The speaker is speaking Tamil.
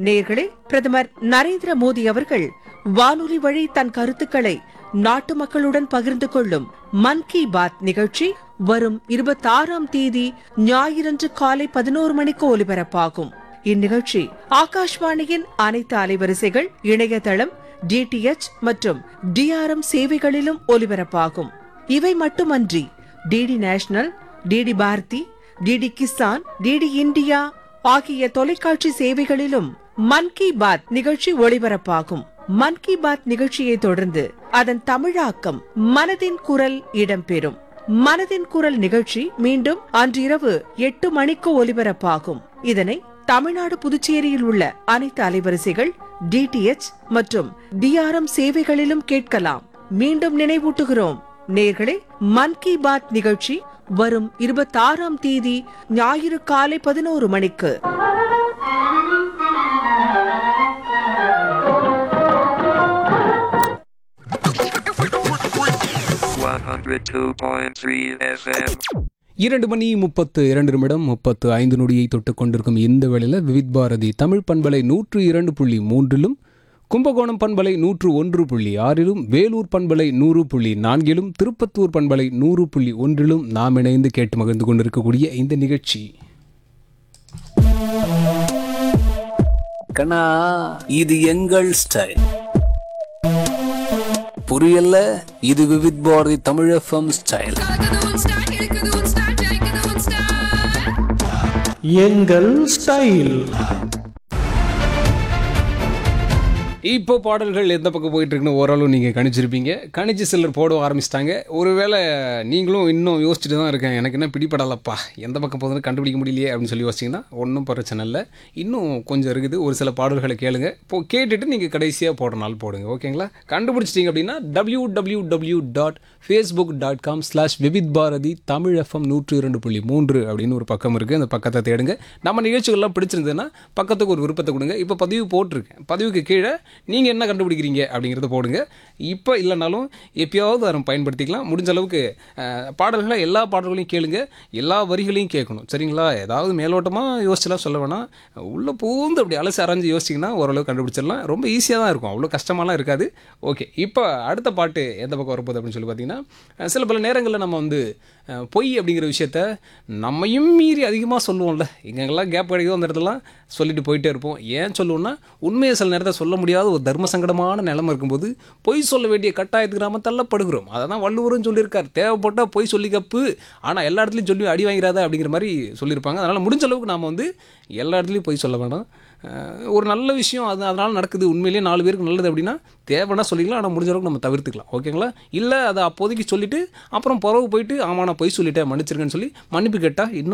நேர்களே பிரதமர் நரேந்திர மோடி அவர்கள் வானொலி வழி தன் கருத்துக்களை நாட்டு மக்களுடன் பகிர்ந்து கொள்ளும் மன் கி பாத் நிகழ்ச்சி வரும் இருபத்தாறாம் தேதி ஞாயிறன்று காலை பதினோரு மணிக்கு ஒலிபரப்பாகும் இந்நிகழ்ச்சி ஆகாஷ்வாணியின் அனைத்து அலைவரிசைகள் இணையதளம் டிடிஎச் மற்றும் டிஆர்எம் சேவைகளிலும் ஒலிபரப்பாகும் இவை மட்டுமன்றி DD National DD Bharati DD Kisan DD India ஆகிய தொலைக்காட்சி சேவைகளிலும் மன் கி பாத் நிகழ்ச்சி ஒளிபரப்பாகும் மன் கி பாத் நிகழ்ச்சியை தொடர்ந்து அதன் தமிழாக்கம் மனதின் குரல் இடம்பெறும் மனதின் குரல் நிகழ்ச்சி மீண்டும் அன்றிரவு எட்டு மணிக்கு ஒலிபரப்பாகும் இதனை தமிழ்நாடு புதுச்சேரியில் உள்ள அனைத்து அலைவரிசைகள் டிடிஎச் மற்றும் டிஆர்எம் சேவைகளிலும் கேட்கலாம் மீண்டும் நினைவூட்டுகிறோம் நேர்களே மன் கி பாத் நிகழ்ச்சி வரும் இருபத்தாறாம் தேதி ஞாயிறு காலை பதினோரு மணிக்கு 102.3 FM. இரண்டு மணி முப்பத்து இரண்டு நிமிடம் முப்பத்து ஐந்து நொடியை தொட்டுக் கொண்டிருக்கும் இந்த வேளையில் விவித் பாரதி தமிழ் பண்பலை நூற்று இரண்டு புள்ளி மூன்றிலும் கும்பகோணம் பண்பலை நூற்று ஒன்று புள்ளி ஆறிலும் வேலூர் பண்பலை நூறு புள்ளி நான்கிலும் திருப்பத்தூர் பண்பலை நூறு புள்ளி ஒன்றிலும் நாம் இணைந்து கேட்டு மகிழ்ந்து கொண்டிருக்கக்கூடிய இந்த நிகழ்ச்சி கண்ணா இது எங்கள் ஸ்டைல் புரியல இது விவித் பாரதி தமிழ் எஃப்எம் ஸ்டைல் கலக்குது உன் ஸ்டைல் இழுக்குது உன் ஸ்டைல் ஜெயிக்குது உன் ஸ்டைல் எங்கள் ஸ்டைல் இப்போ பாடல்கள் எந்த பக்கம் போயிட்டு இருக்குன்னு ஓரளவு நீங்கள் கணிச்சிருப்பீங்க கணிச்சு சிலர் போட ஆரம்பிச்சிட்டாங்க ஒருவேளை நீங்களும் இன்னும் யோசிச்சுட்டு தான் இருக்கேன் எனக்கு என்ன பிடிபடலப்பா எந்த பக்கம் போகுதுன்னு கண்டுபிடிக்க முடியலையே அப்படின்னு சொல்லி யோசிச்சிங்கன்னா ஒன்றும் பிரச்சனை இல்லை இன்னும் கொஞ்சம் இருக்குது ஒரு சில பாடல்களை கேளுங்க இப்போ கேட்டுட்டு நீங்கள் கடைசியாக போடுற நாள் போடுங்க ஓகேங்களா கண்டுபிடிச்சிட்டிங்க அப்படின்னா W W W dot Facebook dot com slash Vividh Bharati Tamil FM நூற்று இரண்டு புள்ளி மூன்று அப்படின்னு ஒரு பக்கம் இருக்குது அந்த பக்கத்தை தேடுங்க நம்ம நிகழ்ச்சிகள்லாம் பிடிச்சிருந்ததுன்னா பக்கத்துக்கு ஒரு விருப்பத்தை கொடுங்க இப்போ பதிவு போட்டிருக்கேன் பதிவுக்கு கீழே நீங்கள் என்ன கண்டுபிடிக்கிறீங்க அப்படிங்கிறத போடுங்க இப்போ இல்லைனாலும் எப்பயாவது அதை நம்ம பயன்படுத்திக்கலாம் முடிஞ்ச அளவுக்கு அஹ், பாடல்களை எல்லா பாடல்களையும் கேளுங்க எல்லா வரிகளையும் கேட்கணும் சரிங்களா ஏதாவது மேலோட்டமாக யோசிச்செல்லாம் சொல்ல வேணாம் உள்ளே பூந்து அப்படி அலசி அரைஞ்சு யோசிச்சிங்கன்னா ஓரளவு கண்டுபிடிச்சிடலாம் ரொம்ப ஈஸியாக தான் இருக்கும் அவ்வளோ கஷ்டமாலாம் இருக்காது ஓகே இப்போ அடுத்த பாட்டு எந்த பக்கம் வரப்போகுது அப்படின்னு சொல்லி பார்த்தீங்கன்னா அஹ், சில பல நேரங்களில் நம்ம வந்து அஹ், பொய் அப்படிங்கிற விஷயத்த நம்மையும் மீறி அதிகமாக சொல்லுவோம்ல எங்கெங்கெல்லாம் கேப் கிடைக்குதோ அந்த இடத்துலலாம் சொல்லிட்டு போயிட்டே இருப்போம் ஏன் சொல்லுவோம்னா உண்மையை சில நேரத்தை சொல்ல முடியாத ஒரு தர்ம சங்கடமான நிலைமை இருக்கும்போது பொய் சொல்ல வேண்டிய கட்டாயத்துக்கு நாம தள்ளப்படுகிறோம் அதை தான் வள்ளுவரும் சொல்லியிருக்கார் தேவைப்பட்டால் பொய் சொல்லி கப்பு ஆனால் எல்லா இடத்துலையும் சொல்லி அடி வாங்கிறாத அப்படிங்கிற மாதிரி சொல்லியிருப்பாங்க அதனால் முடிஞ்ச அளவுக்கு நாம் வந்து எல்லா இடத்துலையும் பொய் சொல்ல வேணாம் அஹ் ஒரு நல்ல விஷயம் அது அதனால் நடக்குது உண்மையிலேயே நாலு பேருக்கு நல்லது அப்படின்னா தேவைன்னா சொல்லிக்கலாம் ஆனால் முடிஞ்ச அளவுக்கு நம்ம தவிர்த்துக்கலாம் ஓகேங்களா இல்லை அதை அப்போதைக்கு சொல்லிவிட்டு அப்புறம் பிறகு போயிட்டு ஆமா நான் பொய் சொல்லிட்டேன் மன்னிச்சிருக்கேன்னு சொல்லி மன்னிப்பு கேட்டால் இன்னும்